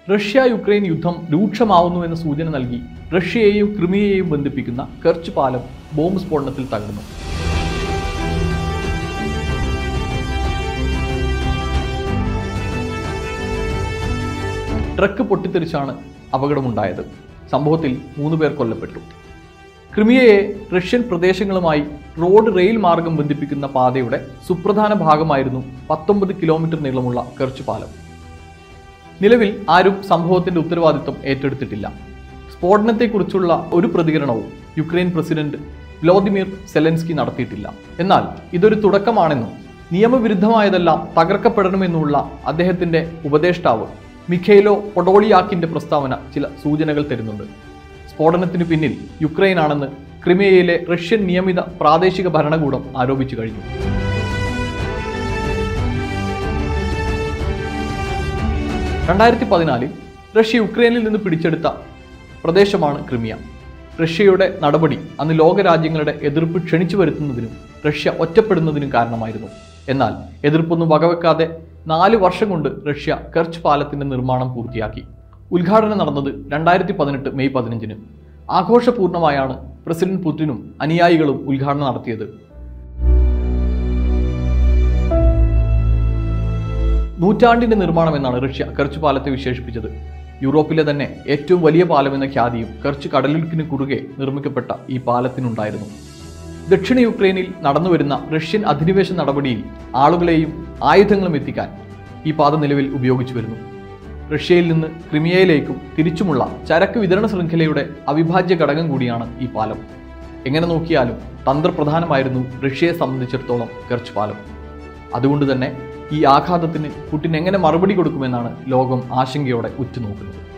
Russia Ukraine യുദ്ധം രൂക്ഷമാവുന്നു എന്ന സൂചന നൽകി റഷ്യയെയും ക്രിമിയയെയും ബന്ധിപ്പിക്കുന്ന കെർച്ച് പാലം ബോംബ് സ്ഫോടനത്തിൽ തകർന്നു ട്രക്ക് പൊട്ടിത്തെറിച്ചാണ് അപകടമുണ്ടായത് സംഭവത്തിൽ മൂന്ന് പേർ കൊല്ലപ്പെട്ടു ക്രിമിയയെ റഷ്യൻ പ്രദേശങ്ങളുമായി റോഡ് റെയിൽ മാർഗം ബന്ധിപ്പിക്കുന്ന പാതയുടെ സുപ്രധാന ഭാഗമായിരുന്നു പത്തൊമ്പത് കിലോമീറ്റർ നീളമുള്ള കെർച്ച് പാലം നിലവിൽ ആരും സംഭവത്തിന്റെ ഉത്തരവാദിത്വം ഏറ്റെടുത്തിട്ടില്ല സ്ഫോടനത്തെക്കുറിച്ചുള്ള ഒരു പ്രതികരണവും യുക്രൈൻ പ്രസിഡന്റ് വ്ലോദിമിർ സെലൻസ്കി നടത്തിയിട്ടില്ല എന്നാൽ ഇതൊരു തുടക്കമാണെന്നും നിയമവിരുദ്ധമായതെല്ലാം തകർക്കപ്പെടണമെന്നുള്ള അദ്ദേഹത്തിന്റെ ഉപദേഷ്ടാവ് മിഖേലോ പൊഡോളിയാക്കിന്റെ പ്രസ്താവന ചില സൂചനകൾ തരുന്നുണ്ട് സ്ഫോടനത്തിനു പിന്നിൽ യുക്രൈനാണെന്ന് ക്രിമിയയിലെ റഷ്യൻ നിയമിത പ്രാദേശിക ഭരണകൂടം ആരോപിച്ചു കഴിഞ്ഞു രണ്ടായിരത്തി പതിനാലിൽ റഷ്യ യുക്രൈനിൽ നിന്ന് പിടിച്ചെടുത്ത പ്രദേശമാണ് ക്രിമിയ റഷ്യയുടെ നടപടി അന്ന് ലോകരാജ്യങ്ങളുടെ എതിർപ്പ് ക്ഷണിച്ചു വരുത്തുന്നതിനും റഷ്യ ഒറ്റപ്പെടുന്നതിനും കാരണമായിരുന്നു എന്നാൽ എതിർപ്പൊന്നും വകവെക്കാതെ നാല് വർഷം കൊണ്ട് റഷ്യ കെർച്ച് പാലത്തിന്റെ നിർമ്മാണം പൂർത്തിയാക്കി ഉദ്ഘാടനം നടന്നത് രണ്ടായിരത്തി പതിനെട്ട് മെയ് പതിനഞ്ചിന് ആഘോഷപൂർണ്ണമായാണ് പ്രസിഡന്റ് പുടിനും അനുയായികളും ഉദ്ഘാടനം നടത്തിയത് നൂറ്റാണ്ടിന്റെ നിർമ്മാണം എന്നാണ് റഷ്യ കെർച്ച് പാലത്തെ വിശേഷിപ്പിച്ചത് യൂറോപ്പിലെ തന്നെ ഏറ്റവും വലിയ പാലം എന്ന ഖ്യാതിയും കെർച്ച് കടലിടുക്കിന് കുറുകെ നിർമ്മിക്കപ്പെട്ട ഈ പാലത്തിനുണ്ടായിരുന്നു ദക്ഷിണ യുക്രൈനിൽ നടന്നുവരുന്ന റഷ്യൻ അധിനിവേശ നടപടിയിൽ ആളുകളെയും ആയുധങ്ങളും എത്തിക്കാൻ ഈ പാത നിലവിൽ ഉപയോഗിച്ചു വരുന്നു റഷ്യയിൽ നിന്ന് ക്രിമിയയിലേക്കും തിരിച്ചുമുള്ള ചരക്ക് വിതരണ ശൃംഖലയുടെ അവിഭാജ്യ ഘടകം കൂടിയാണ് ഈ പാലം എങ്ങനെ നോക്കിയാലും തന്ത്രപ്രധാനമായിരുന്നു റഷ്യയെ സംബന്ധിച്ചിടത്തോളം കെർച്ച് പാലം അതുകൊണ്ട് തന്നെ ഈ ആഘാതത്തിന് പുടിൻ എങ്ങനെ മറുപടി കൊടുക്കുമെന്നാണ് ലോകം ആശങ്കയോടെ ഉറ്റുനോക്കുന്നത്